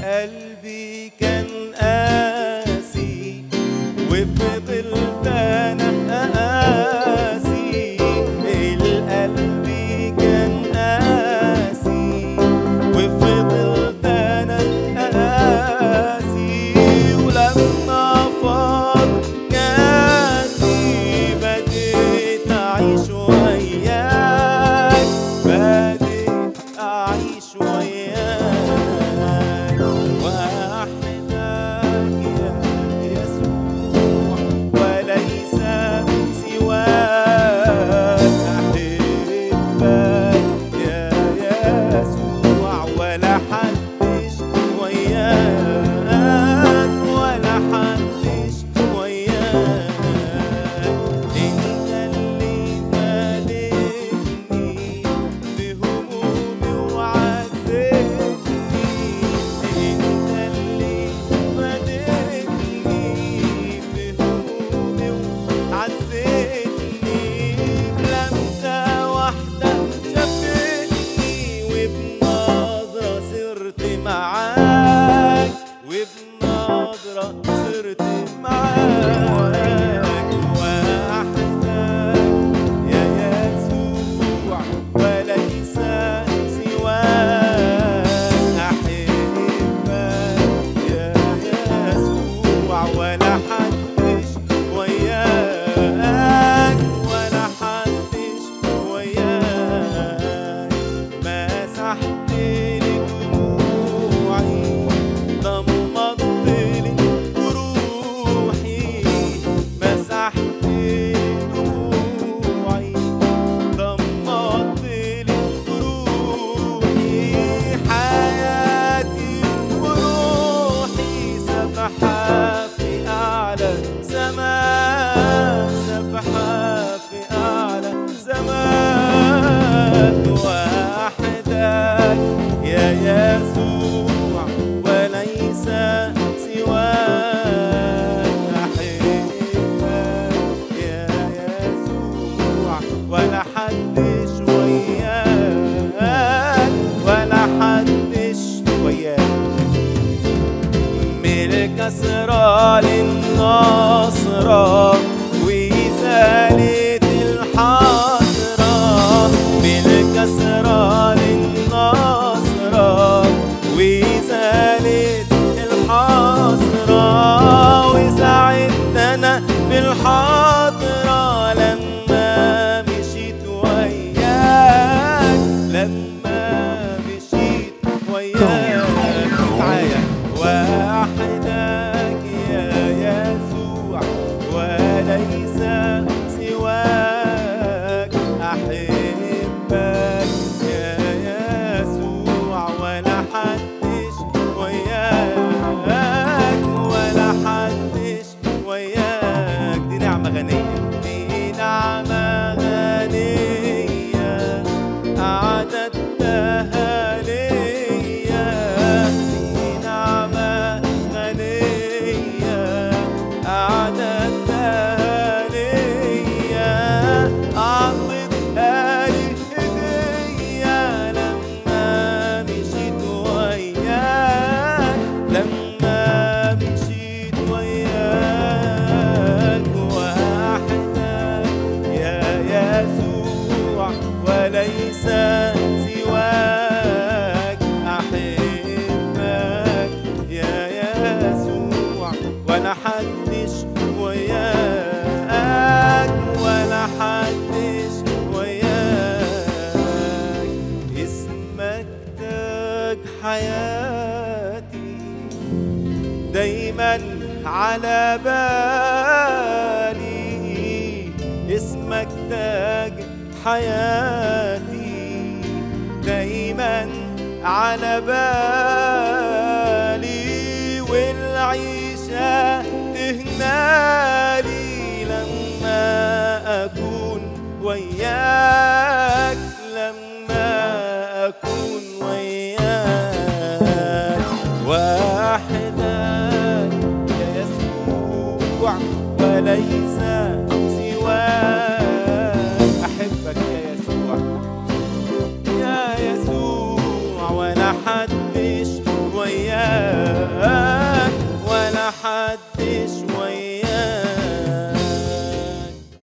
قلبي كان قاسي وفضلت انا قاسي القلب كان قاسي وفضلت انا قاسي ولما فاض كاسي بديت اعيش وياك بديت اعيش وياك واحدك يا يسوع وليس سواك احبك يا يسوع ولا حدش وياك ولا حدش وياك انت اللي فادتني بهمومي وعزتني انت اللي فادتني بهمومي وعزتني بلمسة واحدة شفتني وبنظرة صرت معاك وبنظرة صرت معاك وحدك يا يسوع وليس سواك أحبك يا يسوع ولا حدش وياك ولا حدش وياك مسحت لي دموعي ضمضت لي جروحي مسحت لي دموعي ضمضت لي جروحي حياتي وروحي سبحة في أعلى سماء سبحة في أعلى سماء وحدك يا يسوع وليس سواك أحبك يا يسوع ولا حدش وياك ولا حدش وياك من الكسرى للنصرة وإزالة الحسرة من الكسرى للنصرة وإزالة الحسرة وساعدتنا بالحاضرة لما مشيت وياك لما مشيت وياك معايا وحدك يا يسوع وليس سواك أحبك يا يسوع ولا حدش وياك ولا حدش وياك دي نعمة غنية دي نعمة غنية أعددتها ليا دي نعمة غنية أعددتها ليا أعطيتها لي هدية لما مشيت وياك لما مشيت وياك وحدك يا يسوع وليس سواك أحبك يا يسوع ولا حدش وياك ولا حدش وياك اسمك تاج حياتي دايما على بالي اسمك تاج حياتي دايما على بالي والعيشة تهنالي لما أكون وياك لما أكون وياك وحدك يا يسوع وليس سواك أحبك يا يسوع يا يسوع ولا حدش محدش